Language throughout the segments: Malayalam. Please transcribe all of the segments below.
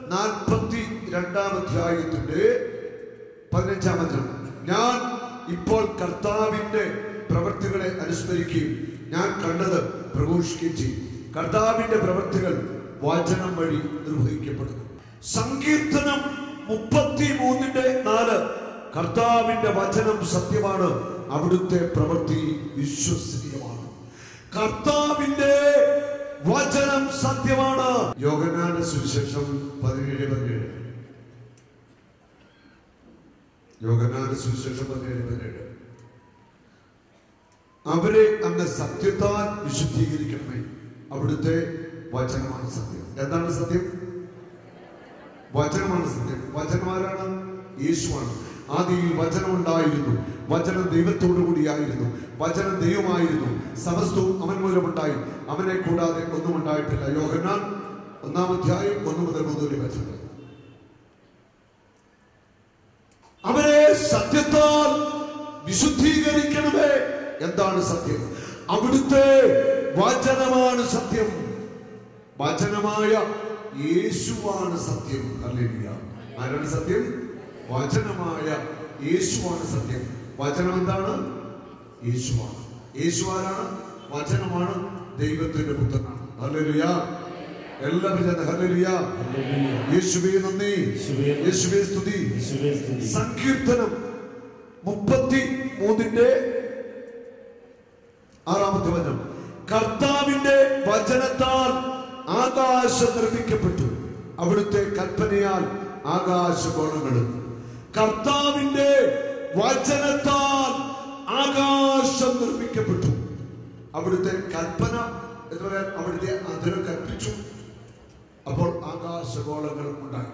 നാൽപ്പത്തി രണ്ടാം അധ്യായത്തിന്റെ പതിനഞ്ചാം വചനം ഞാൻ ഇപ്പോൾ കർത്താവിന്റെ പ്രവൃത്തികളെ അനുസ്മരിക്കുകയും ഞാൻ കണ്ടത് പ്രഘോഷിക്കുകയും ചെയ്യും കർത്താവിന്റെ പ്രവൃത്തികൾ വചനം വഴി നിർവഹിക്കപ്പെടുന്നു സങ്കീർത്തനം മുപ്പത്തി മൂന്നിന്റെ നാല് കർത്താവിന്റെ വചനം സത്യമാണ് അവിടുത്തെ പ്രവൃത്തി വിശ്വസനീയമാണ് കർത്താവിന്റെ വചനം സത്യമാണ് യോഗനാന സുവിശേഷം പതിനേഴ് പതിനേഴ് യോഗനാന സുവിശേഷം പതിനേഴ് പതിനേഴ് അവരെ അങ്ങ് സത്യത്താൽ വിശുദ്ധീകരിക്കണമേ അവിടുത്തെ വചനമാണ് സത്യം എന്താണ് സത്യം വചനമാണ് സത്യം വചനമാരാണ് യേശുവാണ് ആദിയിൽ വചനം ഉണ്ടായിരുന്നു വചനം ദൈവത്തോടു കൂടിയായിരുന്നു വചനം ദൈവമായിരുന്നു സമസ്തവും അവൻ മൂലമുണ്ടായി അവനെ കൂടാതെ ഒന്നും ഉണ്ടായിട്ടില്ല യോഹന്നാൻ ഒന്നാം അധ്യായം ഒന്ന് മുതൽ മൂന്ന് വരെ വചനം അവരെ സത്യത്താൽ വിശുദ്ധീകരിക്കണമേ എന്താണ് സത്യം അവിടുത്തെ വചനമാണ് സത്യം വചനമായ യേശുവാണ് സത്യം ഹല്ലേലൂയ ആരാണ് സത്യം വചനമായ യേശുവാണ് സത്യം വചനം എന്താണ് യേശുവാണ് യേശു ആരാണ് വചനമാണ് ദൈവത്തിന്റെ പുത്രനാണ് ഹല്ലേലൂയ എല്ലാവരും ചെന്ന് ഹല്ലേലൂയ യേശുവേ നന്ദി യേശുവേ നന്ദി. യേശുവേ സ്തുതി യേശുവേ സ്തുതി. സങ്കീർത്തനം മുപ്പത്തി മൂന്നിന്റെ ആറാമത്തെ വചനം കർത്താവിന്റെ വചനത്താൽ ആകാശം നിർമ്മിക്കപ്പെട്ടു അവിടുത്തെ കൽപ്പനയാൽ ആകാശഗോളങ്ങളും കർത്താവിന്റെ വചനത്താൽ ആകാശം നിർമ്മിക്കപ്പെട്ടു അവിടുത്തെ കൽപ്പന എന്ന് പറയാൻ അവിടുത്തെ അതിരം കൽപ്പിച്ചു അപ്പോൾ ആകാശഗോളങ്ങളും ഉണ്ടായി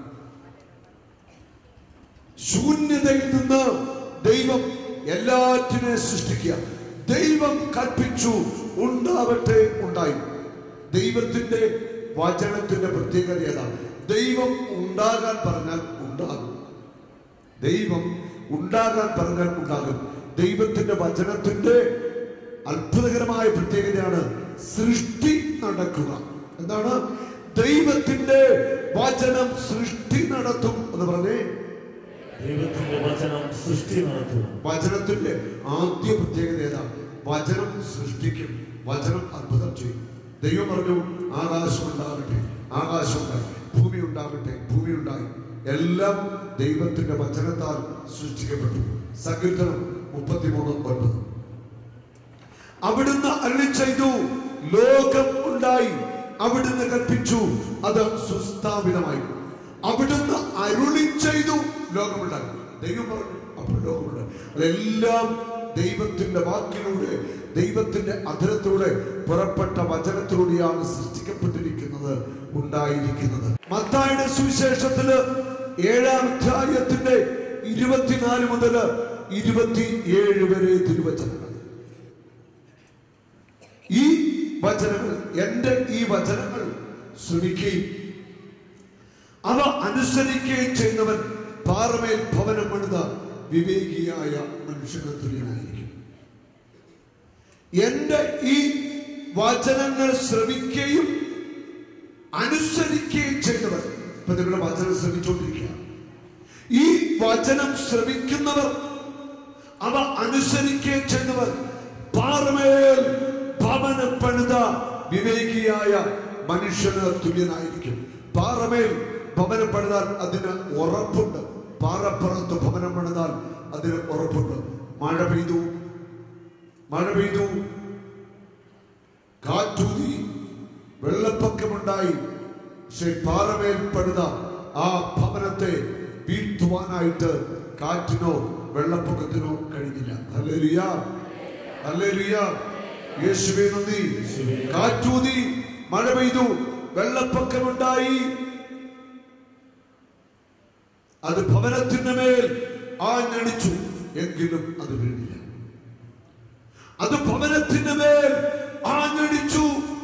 ശൂന്യതയിൽ നിന്ന് ദൈവം എല്ലാറ്റിനെ സൃഷ്ടിക്കുക ദൈവം കൽപ്പിച്ചു ഉണ്ടാവട്ടെ ഉണ്ടായി ദൈവത്തിന്റെ വചനത്തിന്റെ പ്രത്യേകത ഏതാണ് ദൈവം ഉണ്ടാകാൻ പറഞ്ഞാൽ ഉണ്ടാകും ദൈവം ഉണ്ടാകാൻ പറഞ്ഞാൽ ഉണ്ടാകും ദൈവത്തിന്റെ വചനത്തിന്റെ അത്ഭുതകരമായ പ്രത്യേകതയാണ് സൃഷ്ടി നടക്കുക എന്താണ് ദൈവത്തിന്റെ വചനം സൃഷ്ടി നടത്തും എന്ന് പറഞ്ഞേ ദൈവത്തിന്റെ വചനം സൃഷ്ടി നടത്തുന്നു വചനത്തിന്റെ ആദ്യ പ്രത്യേകത ഏതാ വചനം സൃഷ്ടിക്കും വചനം അത്ഭുതം ചെയ്യും ദൈവം പറഞ്ഞു ആകാശം ഉണ്ടാകട്ടെ ആകാശം ഉണ്ടായി ഭൂമി ഉണ്ടാകട്ടെ ഭൂമി ഉണ്ടായി എല്ലാം ദൈവത്തിന്റെ വചനത്താൽ സൃഷ്ടിക്കപ്പെട്ടു സങ്കീർത്തനം മുപ്പത്തിമൂന്ന് ഒൻപത് അവിടുന്ന് അരുളി ചെയ്തു ലോകം ഉണ്ടായി അവിടുന്ന് കൽപ്പിച്ചു അത് സുസ്ഥാപിതമായി അവിടുന്ന് അരുളി ചെയ്തു ലോകമുണ്ടായി ദൈവം പറഞ്ഞു അപ്പോൾ ലോകമുണ്ടായി അതെല്ലാം ദൈവത്തിന്റെ വാക്കിലൂടെ ദൈവത്തിന്റെ അധരത്തിലൂടെ പുറപ്പെട്ട വചനത്തിലൂടെയാണ് സൃഷ്ടിക്കപ്പെട്ടിരിക്കുന്നത് ഉണ്ടായിരിക്കുന്നത് മത്തായുടെ സുവിശേഷത്തില് ഏഴാം അധ്യായത്തിന്റെ ഇരുപത്തിനാല് മുതൽ ഇരുപത്തിയേഴ് വരെ തിരുവചനങ്ങൾ ഈ വചനങ്ങൾ എന്റെ ഈ വചനങ്ങൾ ശ്രമിക്കുകയും അവ അനുസരിക്കുകയും ചെയ്യുന്നവൻ പാറമേൽ ഭവനം പണിത വിവേകിയായ മനുഷ്യന് തുല്യനായിരിക്കും എന്റെ ഈ വചനങ്ങൾ ശ്രമിക്കുകയും അനുസരിക്കുകയും ചെയ്യുന്നവർ ഇപ്പൊ നിങ്ങളുടെ വചനം ശ്രമിച്ചുകൊണ്ടിരിക്കുക ഈ വചനം ശ്രമിക്കുന്നവർ അവ അനുസരിക്കുകയും ചെയ്യുന്നവർ പാറമേൽ ഭവനം പണിത വിവേകിയായ മനുഷ്യന് തുല്യനായിരിക്കും പാറമേൽ ഭവനം പണിതാൽ അതിന് ഉറപ്പുണ്ട് പാറപ്പുറത്ത് ഭവനം പണിതാൽ അതിന് ഉറപ്പുണ്ട് മഴ പെയ്തു മഴ പെയ്തു കാറ്റൂതി വെള്ളപ്പൊക്കമുണ്ടായി പക്ഷെ പാറമേൽ പണിത ആ ഭവനത്തെ വീഴ്ത്തുവാനായിട്ട് കാറ്റിനോ വെള്ളപ്പൊക്കത്തിനോ കഴിഞ്ഞില്ല ഹല്ലേലൂയ ഹല്ലേലൂയ യേശുവേ നന്ദി കാറ്റൂതി മഴ പെയ്തു വെള്ളപ്പൊക്കമുണ്ടായി അത് ഭവനത്തിന്റെ മേൽ ആഞ്ഞടിച്ചു എങ്കിലും അത് വീണില്ല അത് ഭവനത്തിന്റെ മേൽ ആഞ്ഞടിച്ചു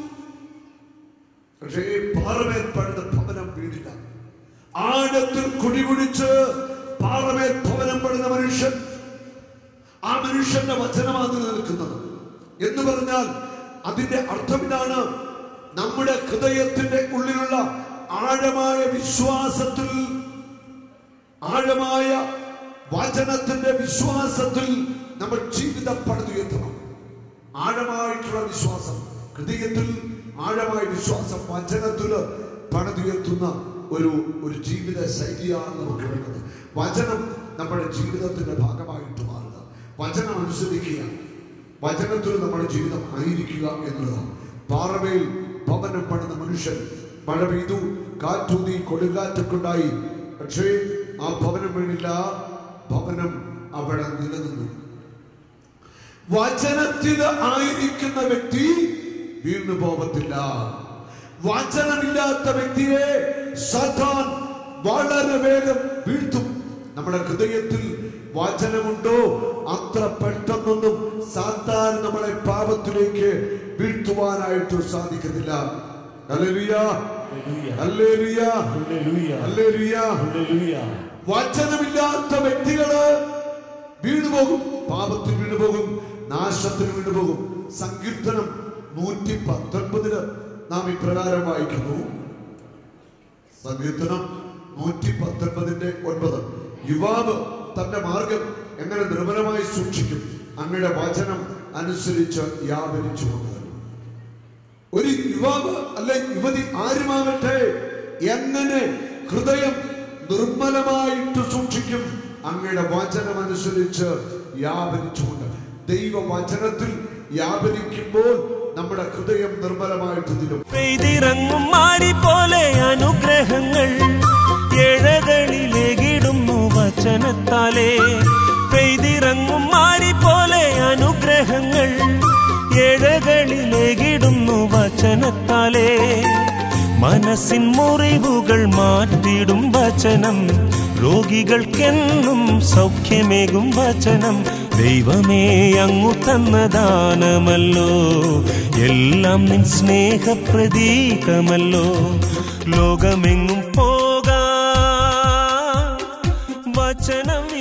പക്ഷേ പാറമേൽ പണിത ഭവനം വീണില്ല ആഴത്തിൽ കുടികുടിച്ച് പാറമേൽ ഭവനം പണിത മനുഷ്യൻ ആ മനുഷ്യന്റെ വചനമാണ് നിൽക്കുന്നത് എന്ന് പറഞ്ഞാൽ അതിന്റെ അർത്ഥം ഇതാണ് നമ്മുടെ ഹൃദയത്തിന്റെ ഉള്ളിലുള്ള ആഴമായ വിശ്വാസത്തിൽ ആഴമായ വചനത്തിന്റെ വിശ്വാസത്തിൽ നമ്മൾ ജീവിതം പണിതുയർത്തണം ആഴമായിട്ടുള്ള വിശ്വാസം ഹൃദയത്തിൽ ആഴമായ വിശ്വാസം വചനത്തിൽ പണിതുയർത്തുന്ന ഒരു ഒരു ജീവിത ശൈലിയാണ് നമുക്ക് വേണ്ടത് വചനം നമ്മുടെ ജീവിതത്തിന്റെ ഭാഗമായിട്ട് മാറുക വചനം അനുസരിക്കുക വചനത്തിൽ നമ്മുടെ ജീവിതം ആയിരിക്കുക എന്നുള്ളതാണ് പാറമേൽ ഭവനം പണിത മനുഷ്യൻ മഴ പെയ്തു കാറ്റൂതി കൊടുങ്കാറ്റൊക്കെ ഉണ്ടായി പക്ഷേ ആ ഭവനം വീണില്ല ഭവനം അവിടെ നിലനിന്നു വചനത്തിൽ ആയിരിക്കുന്ന വ്യക്തി വീണു പോകത്തില്ല വചനമില്ലാത്ത വ്യക്തിയെ സത്താൻ വളരെ വേഗം വീഴ്ത്തും നമ്മുടെ ഹൃദയത്തിൽ വചനമുണ്ടോ അത്ര പെട്ടെന്നൊന്നും സാത്താൻ നമ്മളെ പാപത്തിലേക്ക് വീഴ്ത്തുവാനായിട്ട് സാധിക്കത്തില്ല hallelujah hallelujah hallelujah hallelujah hallelujah വചനമില്ലാത്ത വ്യക്തികള് വീണുപോകും പാപത്തിൽ വീണുപോകും നാശത്തിൽ വീണുപോകും സങ്കീർത്തനം നൂറ്റി പത്തൊൻപതില് നാം ഇപ്രകാരം വായിക്കുന്നു സങ്കീർത്തനം നൂറ്റി പത്തൊൻപതിന്റെ ഒൻപത് യുവാവ് തന്റെ മാർഗം എങ്ങനെ നിർമ്മലമായി സൂക്ഷിക്കും അങ്ങയുടെ വചനം അനുസരിച്ച് വ്യാപരിച്ചു കൊണ്ടുവരും ഒരു യുവാവ് അല്ലെ യുവതി ആരുമാവട്ടെ എങ്ങനെ ഹൃദയം നിർമ്മലമായിട്ട് സൂക്ഷിക്കും അങ്ങയുടെ വചനം അനുസരിച്ച് വ്യാപരിച്ചുകൊണ്ട് ദൈവ വചനത്തിൽ വ്യാപരിക്കുമ്പോൾ നമ്മുടെ ഹൃദയം നിർമ്മലമായിട്ട് തീരും പെയ്തിറങ്ങും മാരി പോലെ അനുഗ്രഹങ്ങൾ ഏഴകളിലേകിടുന്നു വചനത്താലേ പെയ്തിറങ്ങും മാരി പോലെ അനുഗ്രഹങ്ങൾ ഏഴകളിലേകിടുന്നു വചനത്താലേ മനസ്സിൻ മുറിവുകൾ മാറ്റിടും വചനം രോഗികൾക്കെന്നും സൗഖ്യമേകും വചനം ദൈവമേ അങ്ങു തന്ന ദാനമല്ലോ എല്ലാം നിൻ സ്നേഹപ്രതീകമല്ലോ ലോകമെങ്ങും പോകാ വചനം